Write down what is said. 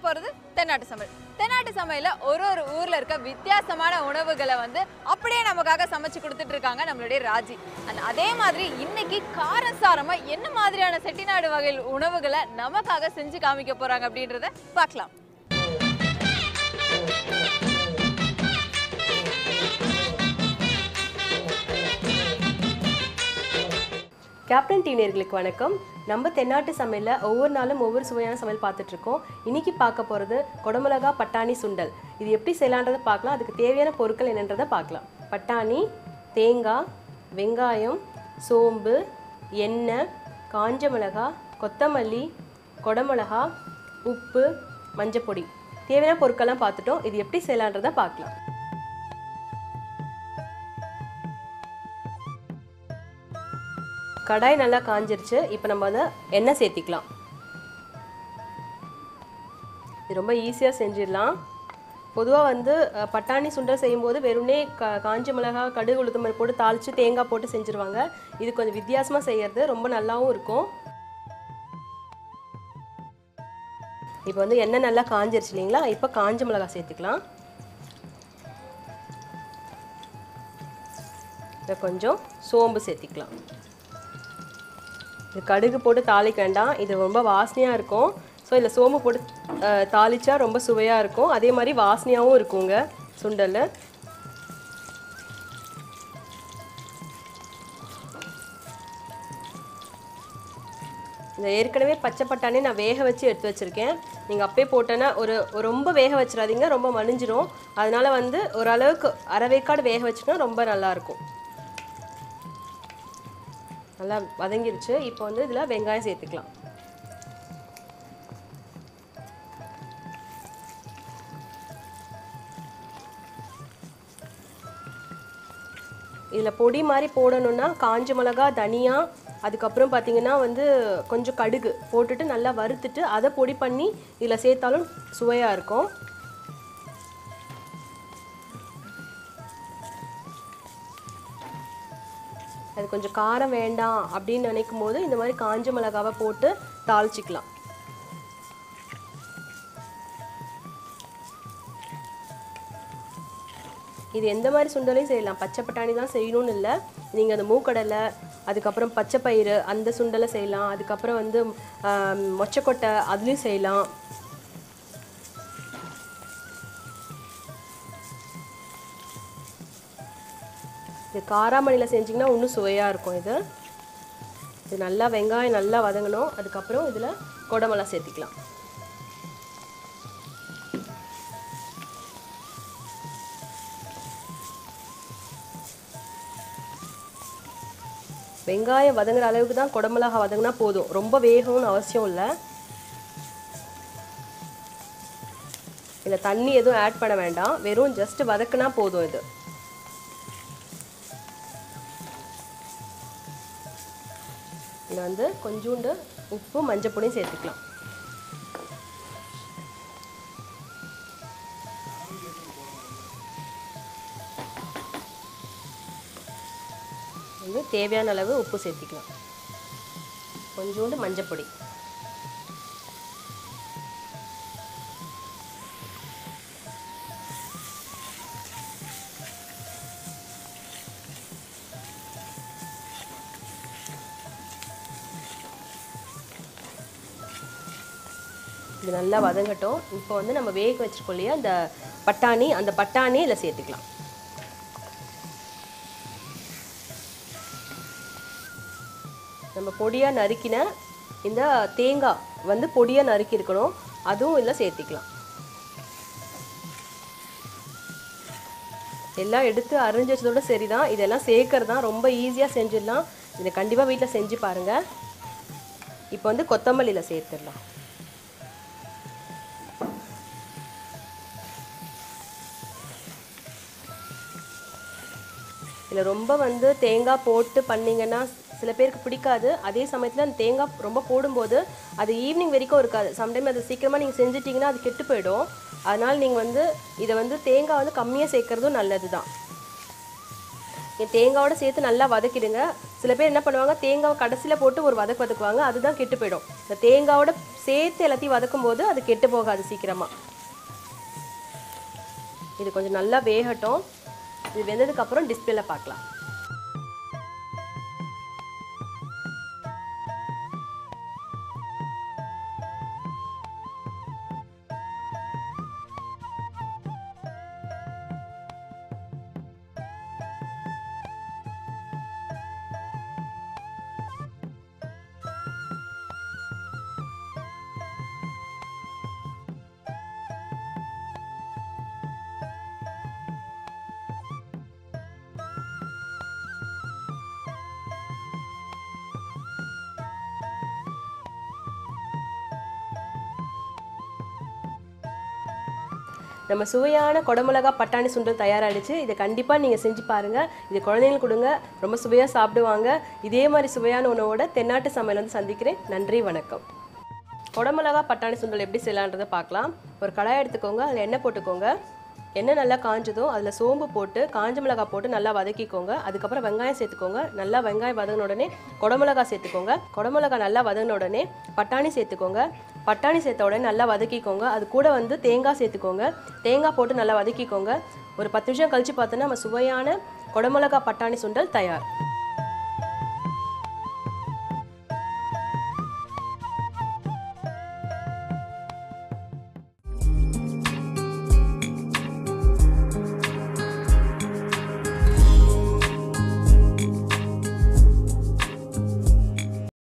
போறது தென்னாட்டு சமையல் தென்னாட்டு சமையல்ல ஒரு ஒரு ஊர்ல இருக்க வித்தியாசமான உணவுகளை வந்து அப்படியே நமக்காக சமைச்சு கொடுத்துட்டு இருக்காங்க நம்மளுடைய ராஜி And அதே மாதிரி இன்னைக்கு காரசாரமா என்ன மாதிரியான செட்டிநாடு வகை உணவுகளை நமக்காக செஞ்சு காமிக்க போறாங்க அப்படின்றத பார்க்கலாம் கேப்டன் டீனர்களுக்கு வணக்கம் நம்ம தென்னாட்டு சமையலில் ஒவ்வொரு நாளும் ஒவ்வொரு சுவையான சமையல் பார்த்துட்டு இருக்கோம் இன்னைக்கு பார்க்க போகிறது குடமிளகா பட்டாணி சுண்டல் இது எப்படி செய்யலான்றதை பார்க்கலாம் அதுக்கு தேவையான பொருட்கள் என்னன்றதை பார்க்கலாம் பட்டாணி தேங்காய் வெங்காயம் சோம்பு எண்ணெய் காஞ்ச மிளகா கொத்தமல்லி குடமிளகா உப்பு மஞ்சப்பொடி தேவையான பொருட்கள்லாம் பார்த்துட்டோம் இது எப்படி செய்யலான்றதை பார்க்கலாம் கடாய் நல்லா காஞ்சிருச்சு இப்போ நம்ம வந்து எண்ணெய் சேர்த்திக்கலாம் இது ரொம்ப ஈஸியாக செஞ்சிடலாம் பொதுவாக வந்து அஹ், பட்டாணி சுண்டல் செய்யும்போது வெறும்னே க காஞ்ச மிளகா கடுகு உளுத்தம் பருப்பு போட்டு தாளித்து தேங்காய் போட்டு செஞ்சுருவாங்க இது கொஞ்சம் வித்தியாசமாக செய்யறது ரொம்ப நல்லாவும் இருக்கும் இப்போ வந்து எண்ணெய் நல்லா காஞ்சிருச்சு இல்லைங்களா இப்போ காஞ்ச மிளகாய் சேர்த்துக்கலாம் இதை கொஞ்சம் சோம்பு சேர்த்திக்கலாம் இது கடுகு போட்டு தாளிக்க வேண்டாம் இது ரொம்ப வாசனையாக இருக்கும் ஸோ இதில் சோம்பு போட்டு அஹ், தாளிச்சா ரொம்ப சுவையாக இருக்கும் அதே மாதிரி வாசனையாகவும் இருக்குங்க சுண்டலில் இந்த ஏற்கனவே பச்சை பட்டாணி நான் வேக வச்சு எடுத்து வச்சுருக்கேன் நீங்கள் அப்பயே போட்டேன்னா ஒரு ஒரு ரொம்ப வேக வச்சிடாதீங்க ரொம்ப மலிஞ்சிரும் அதனால வந்து ஓரளவுக்கு அரை வேக்காடு வேக வச்சுனா ரொம்ப நல்லாயிருக்கும் நல்லா வதங்கிருச்சு இப்போ வந்து இதில் வெங்காயம் சேர்த்துக்கலாம் இதில் பொடி மாதிரி போடணும்னா காஞ்ச மிளகா தனியா அதுக்கப்புறம் பார்த்தீங்கன்னா வந்து கொஞ்சம் கடுகு போட்டுட்டு நல்லா வறுத்துட்டு அதை பொடி பண்ணி இதில் சேர்த்தாலும் சுவையாக இருக்கும் அது கொஞ்சம் காரம் வேண்டாம் அப்படின்னு நினைக்கும் போது இந்த மாதிரி காஞ்ச மிளகாவை போட்டு தாளிச்சிக்கலாம் இது எந்த மாதிரி சுண்டலையும் செய்யலாம் பச்சை பட்டாணி தான் செய்யணும்னு இல்லை நீங்கள் அந்த மூக்கடலை அதுக்கப்புறம் பச்சை பயிறு அந்த சுண்டலை செய்யலாம் அதுக்கப்புறம் வந்து ஆம், மொச்சக்கொட்டை அதுலேயும் செய்யலாம் இது காராமணியில் செஞ்சிங்கன்னா இன்னும் சுவையாக இருக்கும் இது இது நல்லா வெங்காயம் நல்லா வதங்கணும் அதுக்கப்புறம் இதில் குடமிளகா சேர்த்திக்கலாம் வெங்காயம் வதங்குற அளவுக்கு தான் குடமிளகா வதங்கினா போதும் ரொம்ப வேகணும்னு அவசியம் இல்லை இதில் தண்ணி எதுவும் ஆட் பண்ண வேண்டாம் வெறும் ஜஸ்ட் வதக்குனா போதும் இது இதில் வந்து கொஞ்சோண்டு உப்பு மஞ்சள் பொடியும் சேர்த்துக்கலாம் வந்து தேவையான அளவு உப்பு சேர்த்திக்கலாம் கொஞ்சோண்டு மஞ்சள் பொடி இது நல்லா வதங்கட்டும் இப்போ வந்து நம்ம வேக வச்சிருக்கோம் இல்லையா அந்த பட்டாணி அந்த பட்டாணி இதில் சேர்த்துக்கலாம் நம்ம பொடியாக நறுக்கின இந்த தேங்காய் வந்து பொடியாக நறுக்கி இருக்கணும் அதுவும் இதில் சேர்த்திக்கலாம் எல்லாம் எடுத்து அரைஞ்சி வச்சதோட சரிதான் இதெல்லாம் சேர்க்கறது தான் ரொம்ப ஈஸியாக செஞ்சிடலாம் இதை கண்டிப்பாக வீட்டில் செஞ்சு பாருங்கள் இப்போ வந்து கொத்தமல்லியில் சேர்த்துடலாம் இதில் ரொம்ப வந்து தேங்காய் போட்டு பண்ணிங்கன்னா சில பேருக்கு பிடிக்காது அதே சமயத்தில் அந்த தேங்காய் ரொம்ப போடும்போது அது ஈவினிங் வரைக்கும் இருக்காது சம்டைம் அது சீக்கிரமாக நீங்கள் செஞ்சிட்டிங்கன்னா அது கெட்டு போயிடும் அதனால் நீங்கள் வந்து இதை வந்து தேங்காய் வந்து கம்மியாக சேர்க்குறதும் நல்லது தான் தேங்காயோட சேர்த்து நல்லா வதக்கிடுங்க சில பேர் என்ன பண்ணுவாங்க தேங்காவை கடைசியில் போட்டு ஒரு வதக்கு வதக்குவாங்க அதுதான் கெட்டு போயிடும் இந்த தேங்காவோட சேர்த்து எல்லாத்தையும் வதக்கும் போது அது கெட்டு போகாது சீக்கிரமாக இது கொஞ்சம் நல்லா வேகட்டும் இது வெந்ததுக்கப்புறம் டிஸ்பிளேல பார்க்கலாம் நம்ம சுவையான குடமிளகா பட்டாணி சுண்டல் தயாராகிடுச்சு இதை கண்டிப்பாக நீங்கள் செஞ்சு பாருங்கள் இது குழந்தைங்களுக்கு கொடுங்க ரொம்ப சுவையாக சாப்பிடுவாங்க இதே மாதிரி சுவையான உணவோட தென்னாட்டு சமையல் வந்து சந்திக்கிறேன் நன்றி வணக்கம் குடமிளகா பட்டாணி சுண்டல் எப்படி செய்யலான்றதை பார்க்கலாம் ஒரு கடாய் எடுத்துக்கோங்க அதில் எண்ணெய் போட்டுக்கோங்க எண்ணெய் நல்லா காஞ்சதும் அதில் சோம்பு போட்டு காஞ்ச மிளகாய் போட்டு நல்லா வதக்கிக்கோங்க அதுக்கப்புறம் வெங்காயம் சேர்த்துக்கோங்க நல்லா வெங்காயம் வதங்கின உடனே குடமிளகா சேர்த்துக்கோங்க குடமிளகா நல்லா வதங்கின உடனே பட்டாணி சேர்த்துக்கோங்க பட்டாணி சேர்த்த உடனே நல்லா வதக்கிக்கோங்க அது கூட வந்து தேங்காய் சேர்த்துக்கோங்க தேங்காய் போட்டு நல்லா வதக்கிக்கோங்க ஒரு பத்து நிமிஷம் கழிச்சு பார்த்தோன்னா நம்ம சுவையான குடமிளகா பட்டாணி சுண்டல் தயார்